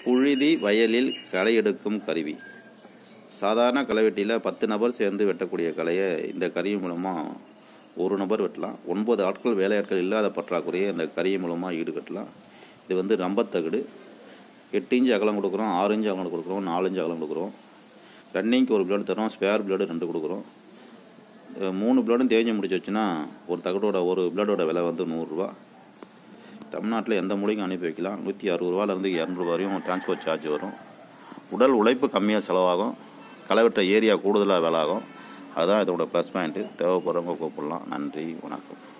புழுதி வயலில் களை எடுக்கும் கருவி சாதாரண களைவெட்டியில் பத்து நபர் சேர்ந்து வெட்டக்கூடிய களையை இந்த கருவி மூலமாக ஒரு நபர் வெட்டலாம் ஒன்பது ஆட்கள் வேலையாட்கள் இல்லாத பற்றாக்குறையை இந்த கருவி மூலமாக ஈடுகட்டலாம் இது வந்து ரம்பத்தகடு எட்டு இன்ச்சு அகலம் கொடுக்குறோம் ஆறு இன்ச்சு அகலம் கொடுக்குறோம் நாலு இன்ச்சு அகலம் கொடுக்குறோம் ரன்னிங்க்கு ஒரு பிளேடு தரோம் ஸ்பேர் பிளேடு ரெண்டு கொடுக்குறோம் அஹ் மூணு பிளேடும் தேஞ்சு முடிச்சு வச்சுன்னா ஒரு தகடோட ஒரு பிளேடோட விலை வந்து நூறுரூவா தமிழ்நாட்டில் எந்த மூலைக்கும் அனுப்பி வைக்கலாம் நூற்றி அறுபது ரூபாலேருந்து இரநூறுவா வரையும் டிரான்ஸ்போர்ட் சார்ஜ் வரும் உடல் உழைப்பு கம்மியாக செலவாகும் களைவெட்ட ஏரியா கூடுதலாக வேலை ஆகும் அதுதான் இதோட ப்ளஸ் பாயிண்ட்டு தேவைப்படுறவங்க கூப்பிடலாம் நன்றி வணக்கம்